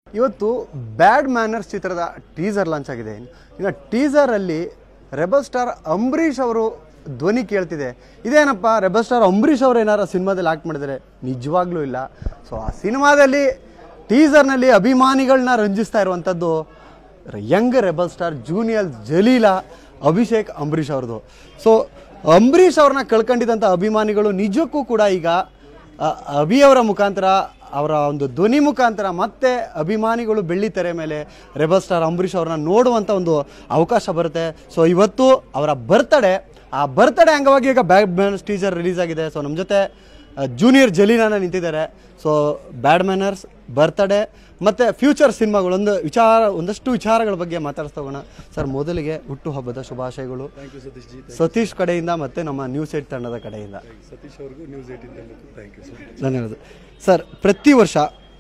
ಇವತ್ತು bad manners ಚಿತ್ರದ teaser launch ಆಗಿದೆ ಇನ್ನು ಟೀಸರಲ್ಲಿ ರೆಬಲ್ ಸ್ಟಾರ್ ಅಂಬರೀಷ್ ಅವರು ಧ್ವನಿ ಕೇಳ್ತಿದೆ ಇದೇನಪ್ಪ ರೆಬಲ್ ಸ್ಟಾರ್ ಅಂಬರೀಷ್ ಅವರು ಏನಾರ ಸಿನಿಮಾದಲ್ಲಿ ಆಕ್ಟ್ ಮಾಡಿದರೆ ನಿಜವಾಗ್ಲೂ ಇಲ್ಲ ಸೊ ಆ ಸಿನಿಮಾದಲ್ಲಿ ಟೀಸರ್ನಲ್ಲಿ ಅಭಿಮಾನಿಗಳನ್ನ ರಂಜಿಸ್ತಾ ಇರುವಂಥದ್ದು young rebel star junior Jaleela Abhishek Ambareesh ಅವ್ರದ್ದು ಸೊ ಅಂಬರೀಷ್ ಅವ್ರನ್ನ ಕಳ್ಕೊಂಡಿದ್ದಂಥ ಅಭಿಮಾನಿಗಳು ನಿಜಕ್ಕೂ ಕೂಡ ಈಗ ಅ- ಅಭಿ ಅವರ ಮುಖಾಂತರ ಅವರ ಒಂದು ಧ್ವನಿ ಮುಖಾಂತರ ಮತ್ತೆ ಅಭಿಮಾನಿಗಳು ಬೆಳ್ಳಿ ತೆರೆ ಮೇಲೆ ರೆಬಲ್ ಸ್ಟಾರ್ ಅಂಬರೀಷ್ ಅವ್ರನ್ನ ನೋಡುವಂಥ ಒಂದು ಅವಕಾಶ ಬರುತ್ತೆ ಸೊ ಇವತ್ತು ಅವರ ಬರ್ತಡೇ ಆ ಬರ್ತಡೇ ಅಂಗವಾಗಿ ಈಗ ಬ್ಯಾಡ್ ಮ್ಯಾನರ್ಸ್ ಟೀಸರ್ ರಿಲೀಸ್ ಆಗಿದೆ ಸೊ ನಮ್ಮ ಜೊತೆ ಜೂನಿಯರ್ ಜಲೀನಾನ ನಿಂತಿದ್ದಾರೆ ಸೊ ಬ್ಯಾಡ್ ಮ್ಯಾನರ್ಸ್ ಬರ್ತಡೇ ಮತ್ತು ಫ್ಯೂಚರ್ ಸಿನಿಮಾಗಳು ಒಂದು ವಿಚಾರ ಒಂದಷ್ಟು ವಿಚಾರಗಳ ಬಗ್ಗೆ ಮಾತಾಡ್ತಾ ಹೋಗೋಣ ಸರ್ ಮೊದಲಿಗೆ ಹುಟ್ಟುಹಬ್ಬದ ಶುಭಾಶಯಗಳು ಥ್ಯಾಂಕ್ ಯು ಸತೀಶ್ ಜಿ ಸತೀಶ್ ಕಡೆಯಿಂದ ಮತ್ತು ನಮ್ಮ ನ್ಯೂಸ್ ಏಟ್ ತಂಡದ ಕಡೆಯಿಂದ ಸತೀಶ್ ಅವ್ರಿಗೂ news eighteen thank you so much ಧನ್ಯವಾದ ಸರ್ ಪ್ರತಿ ವರ್ಷ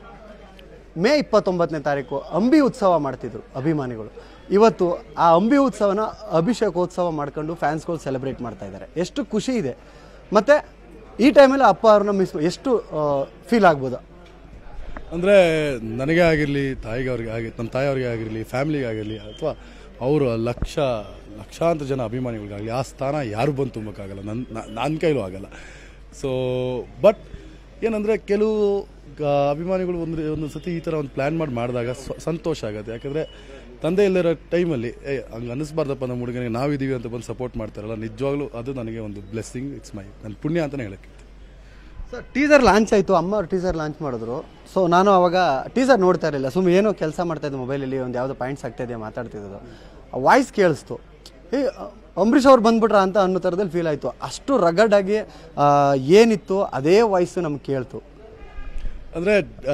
ಮೇ ಇಪ್ಪತ್ತೊಂಬತ್ತನೇ ತಾರೀಕು ಅಂಬಿ ಉತ್ಸವ ಮಾಡ್ತಿದ್ರು ಅಭಿಮಾನಿಗಳು ಇವತ್ತು ಆ ಅಂಬಿ ಉತ್ಸವನ ಅಭಿಷೇಕೋತ್ಸವ ಮಾಡ್ಕೊಂಡು ಫ್ಯಾನ್ಸ್ಗಳು ಸೆಲೆಬ್ರೇಟ್ ಮಾಡ್ತಾ ಇದ್ದಾರೆ ಎಷ್ಟು ಖುಷಿ ಇದೆ ಮತ್ತು ಈ ಟೈಮಲ್ಲಿ ಅಪ್ಪ ಅವ್ರನ್ನ ಮಿಸ್ ಎಷ್ಟು ಫೀಲ್ ಆಗ್ಬೋದು ಅಂದರೆ ನನಗೆ ಆಗಿರಲಿ ತಾಯಿಗೆ ಅವ್ರಿಗೆ ಆಗಿ ನಮ್ಮ ತಾಯಿಯವ್ರಿಗೆ ಆಗಿರಲಿ ಫ್ಯಾಮಿಲಿಗೆ ಆಗಿರಲಿ ಅಥವಾ ಅವರು ಲಕ್ಷ ಲಕ್ಷಾಂತರ ಜನ ಅಭಿಮಾನಿಗಳಿಗಾಗಲಿ ಆ ಸ್ಥಾನ ಯಾರು ಬಂದು ತುಂಬಕ್ಕಾಗಲ್ಲ ನನ್ನ ನನ್ನ ಕೈಲೂ ಆಗಲ್ಲ ಸೊ ಬಟ್ ಏನಂದರೆ ಕೆಲವು ಗ- ಅಭಿಮಾನಿಗಳು ಒಂದು ಒಂದು ಸತಿ ಈ ಥರ ಒಂದು ಪ್ಲ್ಯಾನ್ ಮಾಡಿ ಮಾಡಿದಾಗ ಸ್ವ- ಸಂತೋಷ ಆಗುತ್ತೆ ಯಾಕಂದರೆ ತಂದೆ ಇಲ್ಲದಿರೋ ಟೈಮಲ್ಲಿ ಏ ಹಂಗೆ ಅನ್ನಿಸ್ಬಾರ್ದಪ್ಪ ನಮ್ಮ ಹುಡುಗನಿಗೆ ನಾವಿದ್ದೀವಿ ಅಂತ ಬಂದು ಸಪೋರ್ಟ್ ಮಾಡ್ತಾರಲ್ಲ ನಿಜವಾಗ್ಲೂ ಅದು ನನಗೆ ಒಂದು ಬ್ಲೆಸ್ಸಿಂಗ್ ಇಟ್ಸ್ ಮೈ ನನ್ನ ಪುಣ್ಯ ಅಂತಲೇ ಹೇಳಕ್ಕೆ ಸರ್ ಟೀಸರ್ ಲಾಂಚ್ ಆಯಿತು ಅಮ್ಮ ಅವ್ರು ಟೀಸರ್ ಲಾಂಚ್ ಮಾಡಿದ್ರು ಸೊ ನಾನು ಅವಾಗ ಟೀಸರ್ ನೋಡ್ತಾ ಇರಲಿಲ್ಲ ಸುಮ್ಮನೆ ಏನೋ ಕೆಲಸ ಮಾಡ್ತಾ ಇದ್ದೆ ಮೊಬೈಲಲ್ಲಿ ಒಂದು ಯಾವುದೋ ಪಾಯಿಂಟ್ಸ್ ಆಗ್ತಾ ಇದೆ ಮಾತಾಡ್ತಿದ್ದು ವಾಯ್ಸ್ ಕೇಳಿಸ್ತು ಏ ಅಂಬರೀಷ್ ಅವ್ರು ಬಂದ್ಬಿಟ್ರ ಅಂತ ಅನ್ನೋ ಥರದಲ್ಲಿ ಫೀಲ್ ಆಯಿತು ಅಷ್ಟು ರಗಡ್ ಆಗಿ ಆ, ಏನಿತ್ತು ಅದೇ ವಾಯ್ಸು ನಮ್ಗೆ ಕೇಳ್ತು ಅಂದರೆ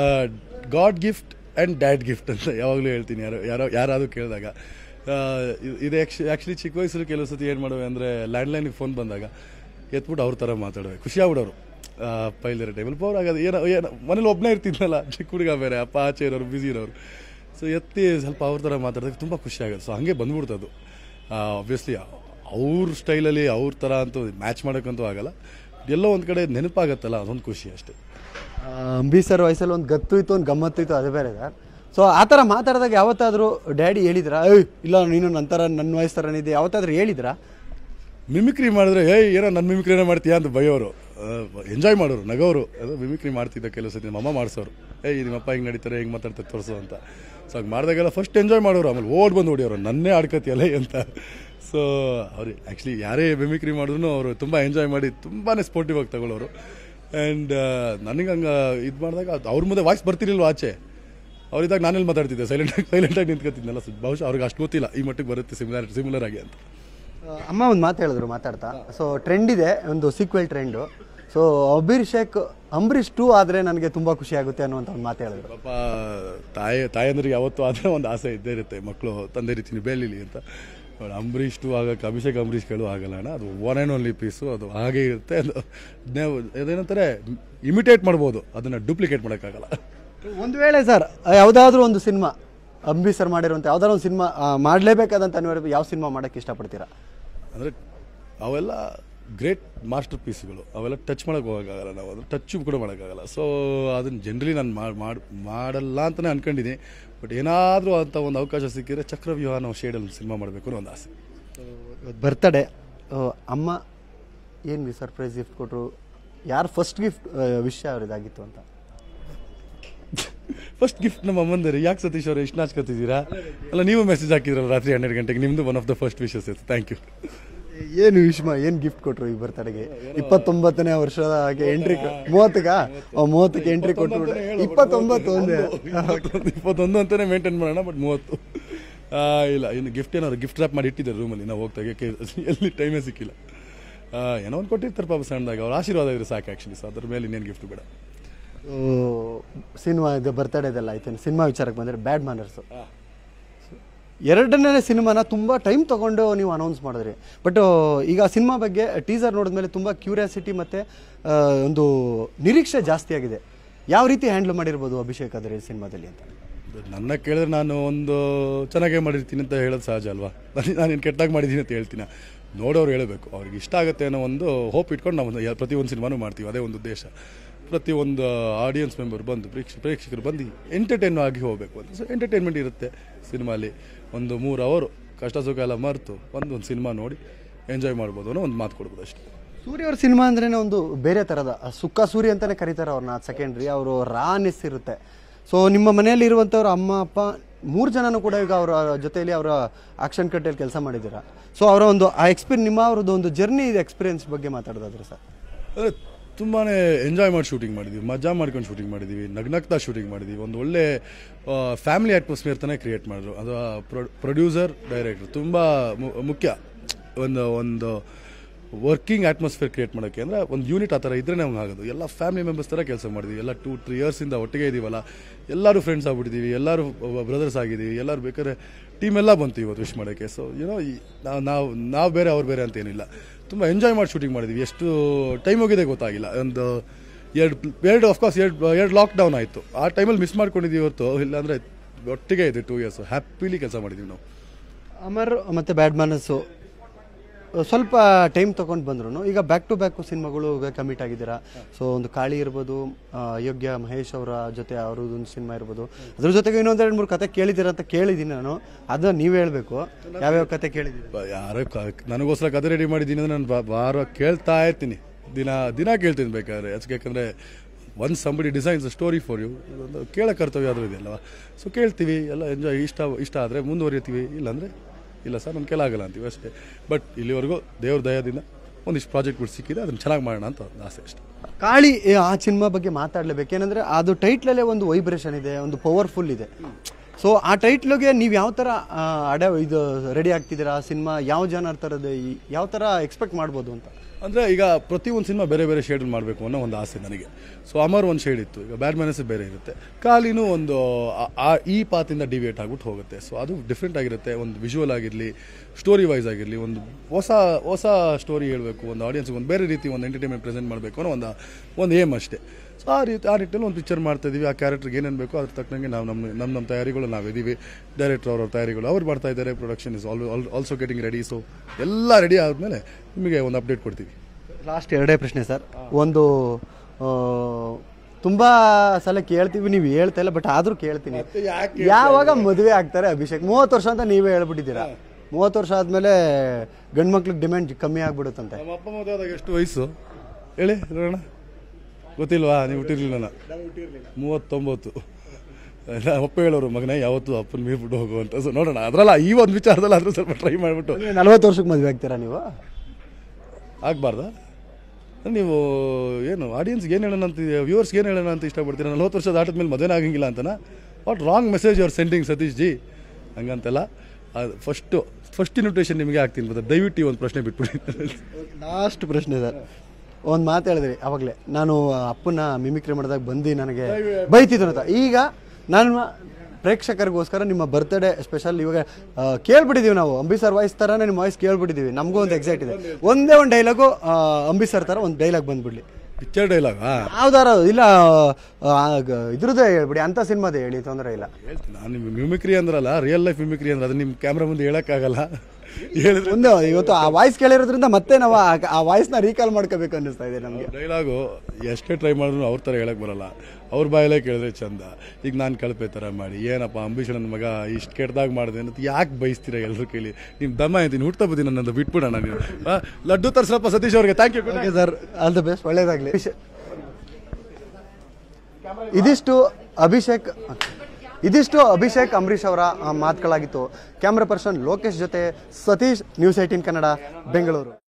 god gift and dad gift ಅಂತ ಯಾವಾಗಲೂ ಹೇಳ್ತೀನಿ ಯಾರೋ ಯಾರೋ ಯಾರಾದರೂ ಕೇಳಿದಾಗ ಆ, ಇದು- ಇದು ಆ್ಯಕ್ಚುಲಿ ಚಿಕ್ಕ ವಯಸ್ಸಲ್ಲಿ ಕೆಲವು ಸತಿ ಏನು ಮಾಡುವೆ ಅಂದರೆ ಲ್ಯಾಂಡ್ಲೈನಿಗೆ ಫೋನ್ ಬಂದಾಗ ಎತ್ಬಿಟ್ಟು ಅವ್ರ ಥರ ಮಾತಾಡುವೆ ಖುಷಿ ಆಗ್ಬಿಡೋರು ಅಪ್ಪ ಇಲ್ದಿರೋ ಟೈಮಲ್ಲಿ ಪವರ್ ಆಗೋದು ಏನೋ ಏನೋ ಮನೇಲಿ ಒಬ್ಬನೇ ಇರ್ತಿದ್ನಲ್ಲ ಚಿಕ್ಕ ಹುಡುಗ ಬೇರೆ ಅಪ್ಪ ಆಚೆ ಇರೋರು ಬ್ಯುಸಿ ಇರೋರು ಸೊ ಎತ್ತಿ ಸ್ವಲ್ಪ ಅವ್ರ ಥರ ಮಾತಾಡಿದಾಗ ತುಂಬ ಖುಷಿ ಆಗೋದು ಸೊ ಹಂಗೆ ಬಂದ್ಬಿಡ್ತದು ಆಬ್ವಿಯಸ್ಲಿ ಅವ್ರ ಸ್ಟೈಲಲ್ಲಿ ಅವ್ರ ಥರ ಅಂತೂ ಮ್ಯಾಚ್ ಮಾಡೋಕ್ಕಂತೂ ಆಗಲ್ಲ ಎಲ್ಲೋ ಒಂದು ಕಡೆ ನೆನಪಾಗತ್ತಲ್ಲ ಅದೊಂದು ಖುಷಿ ಅಷ್ಟೇ ಆ, ಅಂಬಿ ಸರ್ ವಯಸ್ಸಲ್ಲಿ ಒಂದು ಗತ್ತು ಇತ್ತು ಒಂದು ಗಮ್ಮತ್ತು ಇತ್ತು ಅದು ಬೇರೆ ಸರ್ ಸೊ ಆ ಥರ ಮಾತಾಡಿದಾಗ ಯಾವತ್ತಾದರೂ ಡ್ಯಾಡಿ ಹೇಳಿದ್ರಾ ಏಯ್ ಇಲ್ಲ ನೀನು ನನ್ನ ಥರ ನನ್ನ ವಯಸ್ಸು ಥರ ಇದೆ ಯಾವತ್ತಾದ್ರೂ ಹೇಳಿದ್ರಾ ಮಿಮಿಕ್ರಿ ಮಾಡಿದ್ರೆ ಏಯ್ ಏನೋ ನನ್ನ ಮಿಮಿಕ್ರಿನೇ ಮಾಡ್ತೀಯಾ ಅಂತ ಬೈಯೋರು ಎಂಜಾಯ್ ಮಾಡೋರು ನಗೋರು ಅದು ಮಿಮಿಕ್ರಿ ಮಾಡ್ತಿದ್ದ ಕೆಲವು ಸತಿ ನಮ್ಮ ಅಮ್ಮ ಮಾಡಿಸೋರು ಏಯ್ ನಿಮ್ಮಪ್ಪ ಹಿಂಗೆ ನಡೀತಾರೆ ಹಿಂಗೆ ಮಾತಾಡ್ತಾರೆ ತೋರಿಸು ಅಂತ ಸೊ ಹಂಗೆ ಮಾಡಿದಾಗೆಲ್ಲ ಫಸ್ಟ್ ಎಂಜಾಯ್ ಮಾಡೋರು ಆಮೇಲೆ ಓಡ್ ಬಂದು ಹೊಡಿಯೋರು ನನ್ನೇ ಆಡ್ಕತಿಯಲ್ಲ ಅಂತ ಸೊ ಅವ್ರು ಆ್ಯಕ್ಚುಲಿ ಯಾರೇ ಮಿಮಿಕ್ರಿ ಮಾಡಿದ್ರು ಅವರು ತುಂಬ ಎಂಜಾಯ್ ಮಾಡಿ ತುಂಬಾ ಸ್ಪೋರ್ಟಿವ್ ಆಗಿ ತಗೊಳ್ಳೋರು ಆ್ಯಂಡ್ ನನಗೆ ಹಂಗೆ ಇದು ಮಾಡಿದಾಗ ಅದು ಅವ್ರ ಮುಂದೆ ವಾಯ್ಸ್ ಬರ್ತಿರ್ಲಿಲ್ವ ಆಚೆ ಅವ್ರಿದ್ದಾಗ ನಾನೆಲ್ಲಿ ಮಾತಾಡ್ತಿದ್ದೆ ಸೈಲೆಂಟಾಗಿ ಸೈಲೆಂಟಾಗಿ ನಿಂತ್ಕೊತಿದ್ನಲ್ಲ ಸೊ ಬಹುಶಃ ಅವ್ರಿಗೆ ಅಷ್ಟು ಗೊತ್ತಿಲ್ಲ ಈ ಮಟ್ಟಿಗೆ ಬರುತ್ತೆ ಸಿಮಿಲರ್ ಸಿಮಿಲರ್ ಆಗಿ ಅಂತ ಆ, ಅಮ್ಮ ಒಂದು ಮಾತು ಹೇಳಿದ್ರು ಮಾತಾಡ್ತಾ ಸೊ ಟ್ರೆಂಡ್ ಇದೆ ಒಂದು sequel trend so Abhishek Ambareesh two ಆದರೆ ನನಗೆ ತುಂಬ ಖುಷಿ ಆಗುತ್ತೆ ಅನ್ನುವಂಥ ಒಂದು ಮಾತು ಹೇಳಿದ್ರು ಪಾಪ ತಾಯಿ ತಾಯಂದ್ರಿಗೆ ಯಾವತ್ತೂ ಆದರೆ ಒಂದು ಆಸೆ ಇದ್ದೇ ಇರುತ್ತೆ ಮಕ್ಕಳು ತಂದೆ ರೀತಿ ಬೆಳೀಲಿ ಅಂತ ಬಟ್ ಅಂಬರೀಷ್ ಟು ಆಗಕ್ಕೆ ಅಭಿಷೇಕ್ ಅಂಬರೀಷ್ ಕೇಳು ಆಗಲ್ಲ ಅಣ್ಣ ಅದು ಒನ್ ಆ್ಯಂಡ್ ಓನ್ಲಿ ಪೀಸು ಅದು ಹಾಗೆ ಇರುತ್ತೆ ಅದು ನಾವು ಅದೇನಂತಾರೆ ಇಮಿಟೇಟ್ ಮಾಡ್ಬೋದು ಅದನ್ನು ಡೂಪ್ಲಿಕೇಟ್ ಮಾಡೋಕ್ಕಾಗಲ್ಲ ಒಂದು ವೇಳೆ ಸರ್ ಯಾವುದಾದ್ರೂ ಒಂದು ಸಿನಿಮಾ ಅಂಬಿ ಸರ್ ಮಾಡಿರುವಂಥ ಯಾವ್ದಾದ್ರು ಒಂದು ಸಿನಿಮಾ ಮಾಡಲೇಬೇಕಾದಂತ ಅನಿವಾರ್ಯ ಯಾವ ಸಿನಿಮಾ ಮಾಡೋಕ್ಕೆ ಇಷ್ಟಪಡ್ತೀರಾ ಅಂದರೆ ಅವೆಲ್ಲ ಗ್ರೇಟ್ ಮಾಸ್ಟರ್ ಪೀಸ್ಗಳು ಅವೆಲ್ಲ ಟಚ್ ಮಾಡೋಕೆ ಹೋಗೋಕ್ಕಾಗಲ್ಲ ನಾವು ಅದು ಟಚ್ ಕೂಡ ಮಾಡೋಕ್ಕಾಗಲ್ಲ ಸೊ ಅದನ್ನು ಜನರಲಿ ನಾನು ಮಾಡಿ ಮಾಡಲ್ಲ ಅಂತಲೇ ಅನ್ಕೊಂಡಿದ್ದೀನಿ ಬಟ್ ಏನಾದರೂ ಅಂತ ಒಂದು ಅವಕಾಶ ಸಿಕ್ಕಿದ್ರೆ ಚಕ್ರವ್ಯೂಹ ನಾವು ಶೇಡಲ್ಲಿ ಸಿನಿಮಾ ಮಾಡಬೇಕು ಅನ್ನೋ ಒಂದು ಆಸೆ ಇವತ್ತು ಬರ್ತಡೇ ಅಮ್ಮ ಏನು ಸರ್ಪ್ರೈಸ್ ಗಿಫ್ಟ್ ಕೊಟ್ಟರು ಯಾರು ಫಸ್ಟ್ ಗಿಫ್ಟ್ ವಿಷಯ ಅವ್ರದ್ದಾಗಿತ್ತು ಅಂತ ಫಸ್ಟ್ ಗಿಫ್ಟ್ ನಮ್ಮ ಅಮ್ಮಂದಿರಿ ಯಾಕೆ ಸತೀಶ್ ಅವರು ಇಷ್ಟು ನಾಚ್ಕೊತಿದ್ದೀರಾ ಅಲ್ಲ ನೀವು ಮೆಸೇಜ್ ಹಾಕಿದ್ರಲ್ಲ ರಾತ್ರಿ ಹನ್ನೆರಡು ಗಂಟೆಗೆ ನಿಮ್ಮದು one of the first wishes ಇತ್ತು ಥ್ಯಾಂಕ್ ಯು ಏನು ವಿಶ್ಮ ಏನು ಗಿಫ್ಟ್ ಕೊಟ್ಟರು ಈ ಬರ್ತಡೆಗೆ ಇಪ್ಪತ್ತೊಂಬತ್ತನೇ ವರ್ಷದ ಹಾಗೆ ಎಂಟ್ರಿ ಮೂವತ್ತಕ್ಕ ಮೂವತ್ತಕ್ಕೆ ಎಂಟ್ರಿ ಕೊಟ್ಟರು ಇಪ್ಪತ್ತೊಂಬತ್ತು ಒಂದೇ ಇಪ್ಪತ್ತೊಂದು ಅಂತಲೇ ಮೇಂಟೈನ್ ಮಾಡೋಣ ಬಟ್ ಮೂವತ್ತು ಆ, ಇಲ್ಲ ಇನ್ನು ಗಿಫ್ಟ್ ಏನಾದ್ರು ಗಿಫ್ಟ್ ರ್ಯಾಪ್ ಮಾಡಿ ಇಟ್ಟಿದ್ದಾರೆ ರೂಮಲ್ಲಿ ನಾವು ಹೋಗಿ ತೆಗಿಯೋಕ್ಕೆ ಎಲ್ಲಿ ಟೈಮೇ ಸಿಕ್ಕಿಲ್ಲ ಆ, ಏನೋ ಒಂದು ಕೊಟ್ಟಿರ್ತಾರೆ ಪಾಪ ಸಣ್ಣದಾಗ ಅವ್ರ ಆಶೀರ್ವಾದ ಇದ್ರೆ ಸಾಕು ಆ್ಯಕ್ಚುಲಿ ಸೊ ಅದ್ರ ಮೇಲೆ ಇನ್ನೇನು ಗಿಫ್ಟ್ ಬೇಡ ಸಿನಿಮಾ ಇದು ಬರ್ತಡೇದೆಲ್ಲ ಆಯ್ತು ಸಿನಿಮಾ ವಿಚಾರಕ್ಕೆ ಬಂದರೆ ಬ್ಯಾಡ್ ಮ್ಯಾನರ್ಸು ಎರಡನೇ ಸಿನಿಮಾನ ತುಂಬ ಟೈಮ್ ತಗೊಂಡು ನೀವು ಅನೌನ್ಸ್ ಮಾಡಿದ್ರಿ ಬಟ್ ಈಗ ಸಿನಿಮಾ ಬಗ್ಗೆ ಟೀಸರ್ ನೋಡಿದ್ಮೇಲೆ ತುಂಬ ಕ್ಯೂರಿಯಾಸಿಟಿ ಮತ್ತು ಒಂದು ನಿರೀಕ್ಷೆ ಜಾಸ್ತಿ ಆಗಿದೆ ಯಾವ ರೀತಿ ಹ್ಯಾಂಡಲ್ ಮಾಡಿರ್ಬೋದು ಅಭಿಷೇಕ್ ಆದರೆ ಈ ಸಿನಿಮಾದಲ್ಲಿ ಅಂತ ನನ್ನ ಕೇಳಿದ್ರೆ ನಾನು ಒಂದು ಚೆನ್ನಾಗೇ ಮಾಡಿರ್ತೀನಿ ಅಂತ ಹೇಳೋದು ಸಹಜ ಅಲ್ವಾ ನಾನು ನಾನೇನು ಕೆಟ್ಟಾಗಿ ಮಾಡಿದ್ದೀನಿ ಅಂತ ಹೇಳ್ತೀನಿ ನೋಡೋರು ಹೇಳಬೇಕು ಅವ್ರಿಗೆ ಇಷ್ಟ ಆಗುತ್ತೆ ಅನ್ನೋ ಒಂದು ಹೋಪ್ ಇಟ್ಕೊಂಡು ನಾವು ಒಂದು ಯ- ಪ್ರತಿ ಒಂದು ಸಿನಿಮಾನೂ ಮಾಡ್ತೀವಿ ಅದೇ ಒಂದು ಉದ್ದೇಶ ಪ್ರತಿಯೊಂದು ಆಡಿಯನ್ಸ್ ಮೆಂಬರ್ ಬಂದು ಪ್ರೇಕ್ಷ ಪ್ರೇಕ್ಷಕರು ಬಂದು ಎಂಟರ್ಟೈನ್ ಆಗಿ ಹೋಗಬೇಕು ಅಂತ ಸೊ ಎಂಟರ್ಟೈನ್ಮೆಂಟ್ ಇರುತ್ತೆ ಸಿನಿಮಾಲಿ ಒಂದು ಮೂರು ಅವರು ಕಷ್ಟ ಸುಖ ಎಲ್ಲ ಮರೆತು ಒಂದು ಒಂದು ಸಿನಿಮಾ ನೋಡಿ ಎಂಜಾಯ್ ಮಾಡ್ಬೋದು ಅನ್ನೋ ಒಂದು ಮಾತು ಕೊಡ್ಬೋದು ಅಷ್ಟೇ ಸೂರ್ಯ ಅವ್ರ ಸಿನಿಮಾ ಅಂದ್ರೆ ಒಂದು ಬೇರೆ ಥರದ ಸುಕ್ಕ ಸೂರ್ಯ ಅಂತಾನೆ ಕರೀತಾರೆ ಅವ್ರನ್ನ ಸೆಕೆಂಡ್ರಿ ಅವರು ರಾನೆಸ್ ಇರುತ್ತೆ ಸೊ ನಿಮ್ಮ ಮನೆಯಲ್ಲಿ ಇರುವಂಥವ್ರ ಅಮ್ಮ ಅಪ್ಪ ಮೂರು ಜನನೂ ಕೂಡ ಈಗ ಅವರ ಜೊತೆಯಲ್ಲಿ ಅವರ ಆಕ್ಷನ್ ಕಟ್ಟೆಯಲ್ಲಿ ಕೆಲಸ ಮಾಡಿದ್ದೀರಾ ಸೊ ಅವರ ಒಂದು ಆ ಎಕ್ಸ್ಪೀರಿಯನ್ಸ್ ನಿಮ್ಮ ಅವ್ರದ್ದು ಒಂದು ಜರ್ನಿ ಇದೆ ಎಕ್ಸ್ಪೀರಿಯನ್ಸ್ ಬಗ್ಗೆ ಮಾತಾಡೋದಾದ್ರೆ ಸರ್ ಅಂದರೆ ತುಂಬಾ ಎಂಜಾಯ್ ಮಾಡಿ ಶೂಟಿಂಗ್ ಮಾಡಿದ್ವಿ ಮಜಾ ಮಾಡ್ಕೊಂಡು ಶೂಟಿಂಗ್ ಮಾಡಿದ್ವಿ ನಗ್ನಗ್ತಾ ಶೂಟಿಂಗ್ ಮಾಡಿದ್ವಿ ಒಂದು ಒಳ್ಳೆ ಫ್ಯಾಮಿಲಿ ಅಟ್ಮಾಸ್ಫಿಯರ್ ತಾನೇ ಕ್ರಿಯೇಟ್ ಮಾಡಿದ್ರು ಅದು ಪ್ರೊಡ್ಯೂಸರ್ ಡೈರೆಕ್ಟರ್ ತುಂಬ ಮುಖ್ಯ ಒಂದು ಒಂದು ವರ್ಕಿಂಗ್ ಅಟ್ಮಾಸ್ಫಿಯರ್ ಕ್ರಿಯೇಟ್ ಮಾಡೋಕ್ಕೆ ಅಂದರೆ ಒಂದು ಯೂನಿಟ್ ಆ ಥರ ಇದ್ರೇ ನಮ್ಗೆ ಆಗೋದು ಎಲ್ಲ ಫ್ಯಾಮಿಲಿ ಮೆಂಬರ್ಸ್ ಥರ ಕೆಲಸ ಮಾಡಿದ್ವಿ ಎಲ್ಲ ಟೂ ತ್ರೀ ಇಯರ್ಸಿಂದ ಒಟ್ಟಿಗೆ ಇದ್ದೀವಲ್ಲ ಎಲ್ಲರೂ ಫ್ರೆಂಡ್ಸ್ ಆಗ್ಬಿಟ್ಟಿದ್ದೀವಿ ಎಲ್ಲರೂ ಬ್ರದರ್ಸ್ ಆಗಿದ್ದೀವಿ ಎಲ್ಲರೂ ಬೇಕಾದ್ರೆ ಟೀಮ್ ಎಲ್ಲ ಬಂತು ಇವತ್ತು ವಿಶ್ ಮಾಡೋಕ್ಕೆ ಸೊ ಏನೋ ನಾವು ನಾವು ನಾವು ಬೇರೆ ಅವ್ರು ಬೇರೆ ಅಂತ ಏನಿಲ್ಲ ತುಂಬ ಎಂಜಾಯ್ ಮಾಡಿ ಶೂಟಿಂಗ್ ಮಾಡಿದ್ವಿ ಎಷ್ಟು ಟೈಮ್ ಹೋಗಿದೆ ಗೊತ್ತಾಗಿಲ್ಲ ಒಂದು ಎರಡು ಎರಡು ಅಫ್ಕೋರ್ಸ್ ಎರಡು ಎರಡು ಲಾಕ್ಡೌನ್ ಆಯಿತು ಆ ಟೈಮಲ್ಲಿ ಮಿಸ್ ಮಾಡ್ಕೊಂಡಿದ್ದೀವಿ ಇವತ್ತು ಇಲ್ಲಾಂದರೆ ಒಟ್ಟಿಗೆ ಇದೆ ಟೂ ಇಯರ್ಸ್ ಹ್ಯಾಪಿಲಿ ಕೆಲಸ ಮಾಡಿದ್ದೀವಿ ನಾವು ಅಮರ್ ಮತ್ತು ಬ್ಯಾಡ್ ಮ್ಯಾನಸ್ಸು ಸ್ವಲ್ಪ ಟೈಮ್ ತೊಗೊಂಡು ಬಂದ್ರು ಈಗ ಬ್ಯಾಕ್ ಟು ಬ್ಯಾಕ್ ಸಿನಿಮಾಗಳು ಕಮಿಟ್ ಆಗಿದ್ದೀರಾ ಸೊ ಒಂದು ಕಾಳಿ ಇರ್ಬೋದು ಆ, ಅಯೋಗ್ಯ ಮಹೇಶ್ ಅವರ ಜೊತೆ ಅವ್ರದ್ದು ಒಂದು ಸಿನಿಮಾ ಇರ್ಬೋದು ಅದ್ರ ಜೊತೆಗೆ ಇನ್ನೊಂದು ಎರಡು ಮೂರು ಕತೆ ಕೇಳಿದ್ದೀರಾ ಅಂತ ಕೇಳಿದ್ದೀನಿ ನಾನು ಅದನ್ನ ನೀವು ಹೇಳಬೇಕು ಯಾವ್ಯಾವ ಕತೆ ಕೇಳಿದ್ದೀರಿ ಬ- ಯಾರೋ ಕ- ನನಗೋಸ್ಕರ ಕತೆ ರೆಡಿ ಮಾಡಿದ್ದೀನಿ ಅಂದ್ರೆ ನಾನು ಬಾ- ವಾರ ಕೇಳ್ತಾ ಇರ್ತೀನಿ ದಿನ ದಿನ ಕೇಳ್ತೀನಿ ಬೇಕಾದ್ರೆ ಅದಕ್ಕೆ ಯಾಕಂದರೆ one somebody designs story for you ಕೇಳೋ ಕರ್ತವ್ಯ ಆದರೂ ಇದೆ ಅಲ್ವಾ ಸೊ ಕೇಳ್ತೀವಿ ಎಲ್ಲ ಎಂಜಾಯ್ ಇಷ್ಟ ಇಷ್ಟ ಆದರೆ ಮುಂದುವರಿತೀವಿ ಇಲ್ಲಾಂದರೆ ಇಲ್ಲ ಸರ್ ನನ್ನ ಆಗಲ್ಲ ಅಂತೀವಿ ಅಷ್ಟೇ ಬಟ್ ಇಲ್ಲಿವರೆಗೂ ದೇವ್ರ ದಯದಿಂದ ಒಂದಿಷ್ಟು ಪ್ರಾಜೆಕ್ಟ್ಗಳು ಸಿಕ್ಕಿದೆ ಅದನ್ನು ಚೆನ್ನಾಗಿ ಮಾಡೋಣ ಅಂತ ಒಂದು ಆಸೆ ಅಷ್ಟೇ ಕಾಳಿ ಏ, ಆ ಸಿನಿಮಾ ಬಗ್ಗೆ ಮಾತಾಡ್ಲೇಬೇಕು ಏನಂದ್ರೆ ಅದು ಟೈಟ್ಲಲ್ಲೇ ಒಂದು ವೈಬ್ರೇಷನ್ ಇದೆ ಒಂದು ಪವರ್ಫುಲ್ ಇದೆ ಸೊ ಆ ಟೈಟ್ಲಿಗೆ ನೀವು ಯಾವ ಥರ ಆ, ಅಡ ಇದು ರೆಡಿ ಆಗ್ತಿದ್ದೀರಾ ಸಿನಿಮಾ ಯಾವ ಜನ ಥರದ ಈ- ಯಾವ ಥರ ಎಕ್ಸ್ಪೆಕ್ಟ್ ಮಾಡ್ಬೋದು ಅಂತ ಅಂದರೆ ಈಗ ಪ್ರತಿಯೊಂದು ಸಿನಿಮಾ ಬೇರೆ ಬೇರೆ ಶೇಡ್ ಮಾಡಬೇಕು ಅನ್ನೋ ಒಂದು ಆಸೆ ನನಗೆ ಸೊ ಅಮರ್ ಒಂದು ಶೇಡ್ ಇತ್ತು ಈಗ ಬ್ಯಾಡ್ ಮ್ಯಾನಸ್ ಬೇರೆ ಇರುತ್ತೆ ಕಾಲಿನೂ ಒಂದು ಆ- ಆ ಈ ಪಾತಿಂದ ಡಿವಿಯೇಟ್ ಆಗ್ಬಿಟ್ಟು ಹೋಗುತ್ತೆ ಸೊ ಅದು ಡಿಫ್ರೆಂಟ್ ಆಗಿರುತ್ತೆ ಒಂದು ವಿಜುವಲ್ ಆಗಿರಲಿ ಸ್ಟೋರಿ ವೈಸ್ ಆಗಿರಲಿ ಒಂದು ಹೊಸ ಹೊಸ ಸ್ಟೋರಿ ಹೇಳಬೇಕು ಒಂದು ಆಡಿಯನ್ಸ್ಗೆ ಒಂದು ಬೇರೆ ರೀತಿ ಒಂದು ಎಂಟರ್ಟೈನ್ಮೆಂಟ್ ಪ್ರೆಸೆಂಟ್ ಮಾಡಬೇಕು ಅನ್ನೋ ಒಂದು ಒಂದು ಏಮ್ ಅಷ್ಟೇ ಸೊ ಆ ರೀತಿ ಆ ನಿಟ್ಟಿನಲ್ಲಿ ಒಂದು ಪಿಕ್ಚರ್ ಮಾಡ್ತಾ ಇದೀವಿ ಆ ಕ್ಯಾರೆಕ್ಟರ್ಗೆ ಏನೇನು ಬೇಕೋ ಅದ್ರ ತಕ್ಕಂಗೆ ನಾವು ನಮ್ಮ ನಮ್ಮ ನಮ್ಮ ತಯಾರಿಗಳು ನಾವಿದ್ದೀವಿ ಡೈರೆಕ್ಟರ್ ಅವ್ರ ತಯಾರಿಗಳು ಅವ್ರು ಮಾಡ್ತಾ ಇದ್ದಾರೆ production is all also getting ready so ಎಲ್ಲ ರೆಡಿ ಆದಮೇಲೆ ನಿಮಗೆ ಒಂದು ಅಪ್ಡೇಟ್ ಕೊಡ್ತೀವಿ ಲಾಸ್ಟ್ ಎರಡೇ ಪ್ರಶ್ನೆ ಸರ್ ಒಂದು ಆ, ತುಂಬಾ ಸಲ ಕೇಳ್ತೀವಿ ನೀವು ಹೇಳ್ತಾ ಇಲ್ಲ ಬಟ್ ಆದ್ರೂ ಕೇಳ್ತೀನಿ ಯಾವಾಗ ಮದುವೆ ಆಗ್ತಾರೆ ಅಭಿಷೇಕ್ ಮೂವತ್ತು ವರ್ಷ ಅಂತ ನೀವೇ ಹೇಳ್ಬಿಟ್ಟಿದ್ದೀರಾ ಮೂವತ್ತು ವರ್ಷ ಆದ್ಮೇಲೆ ಗಂಡು ಮಕ್ಳಿಗೆ ಡಿಮ್ಯಾಂಡ್ ಕಮ್ಮಿ ಆಗ್ಬಿಡುತ್ತಂತೆ ನಮ್ಮ ಅಪ್ಪ ಮದುವೆ ಆದಾಗ ಎಷ್ಟು ವಯಸ್ಸು ಹೇಳಿ ರೋಣ ಗೊತ್ತಿಲ್ವಾ ನೀವು ಹುಟ್ಟಿರ್ಲಿಲ್ಲ ಮೂವತ್ತೊಂಬತ್ತು ನಮ್ಮ ಅಪ್ಪ ಹೇಳೋರು ಮಗನೇ ಯಾವತ್ತು ಅಪ್ಪನ ಮೀರ್ಬಿಟ್ಟು ಹೋಗು ಅಂತ ಸೊ ನೋಡೋಣ ಅದರಲ್ಲ ಈ ಒಂದು ವಿಚಾರದಲ್ಲಿ ಆದರೂ ಸ್ವಲ್ಪ ಟ್ರೈ ಮಾಡಿಬಿಟ್ಟು ನಲ್ವತ್ತು ವರ್ಷಕ್ಕೆ ಮದುವೆ ಆಗ್ತೀರಾ ನೀವು ಆಗಬಾರ್ದಾ ನೀವು ಏನು ಆಡಿಯನ್ಸ್ಗೆ ಏನು ಹೇಳೋಣ ಅಂತ ವ್ಯೂವರ್ಸ್ಗೆ ಏನು ಹೇಳೋಣ ಅಂತ ಇಷ್ಟಪಡ್ತೀರಾ ನಲ್ವತ್ತು ವರ್ಷದ ಆಟದ ಮೇಲೆ ಮದುವೆ ಆಗಂಗಿಲ್ಲ ಅಂತನಾ what wrong message your sending Satish ji ಹಂಗಂತೆಲ್ಲ ಫಸ್ಟು ಫಸ್ಟ್ ಇನ್ವಿಟೇಷನ್ ನಿಮಗೆ ಆಗ್ತೀನಿ ಬರ್ತದೆ ದಯವಿಟ್ಟು ಈ ಒಂದು ಪ್ರಶ್ನೆ ಬಿಟ್ಬಿಡಿ ಲಾಸ್ಟ್ ಪ್ರಶ್ನೆ ಸರ್ ಒಂದು ಮಾತು ಹೇಳಿದ್ರಿ ಅವಾಗಲೇ ನಾನು ಅಪ್ಪನ ಮಿಮಿಕ್ರಿ ಮಾಡಿದಾಗ ಬಂದು ನನಗೆ ಬೈತಿದ್ರು ಅಂತ ಈಗ ನಾನು ಪ್ರೇಕ್ಷಕರಿಗೋಸ್ಕರ ನಿಮ್ಮ ಬರ್ತ್ಡೇ ಸ್ಪೆಷಲ್ ಇವಾಗ ಆ, ಕೇಳ್ಬಿಟ್ಟಿದೀವಿ ನಾವು ಅಂಬಿ ಸರ್ ವಾಯ್ಸ್ ಥರನೇ ನಿಮ್ಮ ವಾಯ್ಸ್ ಕೇಳ್ಬಿಟ್ಟಿದೀವಿ ನಮಗೂ ಒಂದು ಎಕ್ಸೈಟ್ ಇದೆ ಒಂದೇ ಒಂದು ಡೈಲಾಗು ಅಂಬಿ ಸರ್ ಥರ ಒಂದು ಡೈಲಾಗ್ ಬಂದ್ಬಿಡ್ಲಿ ಪಿಕ್ಚರ್ ಡೈಲಾಗಾ ಯಾವ್ದಾರ ಇಲ್ಲ ಆ, ಗ- ಇದ್ರದ್ದೇ ಹೇಳ್ಬಿಡಿ ಅಂಥ ಸಿನಿಮಾದೇ ಹೇಳಿ ತೊಂದರೆ ಇಲ್ಲ ಹೇಳ್ತೀನಿ ನಾನು ನಿಮ್ಮ ಮಿಮಿಕ್ರಿ ಅಂದ್ರಲ್ಲ ರಿಯಲ್ ಲೈಫ್ ಮಿಮಿಕ್ರಿ ಅಂದ್ರೆ ಅದು ನಿಮ್ಮ ಕ್ಯಾಮ್ರಾ ಮುಂದೆ ಹೇಳೋಕ್ಕಾಗಲ್ಲ ಹೇಳಿದ್ರೆ ಮುಂದೆ ಇವತ್ತು ಆ ವಾಯ್ಸ್ ಕೇಳಿರೋದ್ರಿಂದ ಮತ್ತೆ ನಾವು ಆ- ಆ ವಾಯ್ಸ್ನ ರೀಕಾಲ್ ಮಾಡ್ಕೋಬೇಕು ಅನ್ನಿಸ್ತಾ ಇದೆ ನಮಗೆ ಡೈಲಾಗು ಎಷ್ಟೇ ಟ್ರೈ ಮಾಡಿದ್ರು ಅವ್ರ ಥರ ಹೇಳಕ್ ಬರಲ್ಲ ಅವ್ರ ಬಾಯಲ್ಲೇ ಕೇಳಿದ್ರೆ ಚಂದ ಈಗ ನಾನು ಕಳಪೆ ಥರ ಮಾಡಿ ಏನಪ್ಪ ಅಂಬರೀಷ್ ನನ್ನ ಮಗ ಇಷ್ಟು ಕೆಟ್ಟದಾಗ ಮಾಡಿದೆ ಅಂತ ಯಾಕೆ ಬಯಸ್ತೀರಾ ಎಲ್ಲರೂ ಕೇಳಿ ನಿಮ್ಮ ದಮ್ಮ ಅಂತೀನಿ ಹುಡ್ತಾ ಬತ್ತೀನಿ ನನ್ನದು ಬಿಟ್ಬಿಡೋಣ ನೀವು ಆ, ಲಡ್ಡು ತರ್ಸಪ್ಪ ಸತೀಶ್ ಅವ್ರಿಗೆ thank you okay sir all the best ಒಳ್ಳೇದಾಗಲಿ ಇದಿಷ್ಟು ಅಭಿಷೇಕ್ ಇದಿಷ್ಟು ಅಭಿಷೇಕ್ ಅಂಬರೀಷ್ ಅವರ ಆ, ಮಾತುಗಳಾಗಿತ್ತು ಕ್ಯಾಮ್ರಾ ಪರ್ಸನ್ ಲೋಕೇಶ್ ಜೊತೆ ಸತೀಶ್ ನ್ಯೂಸ್ ಏಯ್ಟೀನ್ ಕನ್ನಡ ಬೆಂಗಳೂರು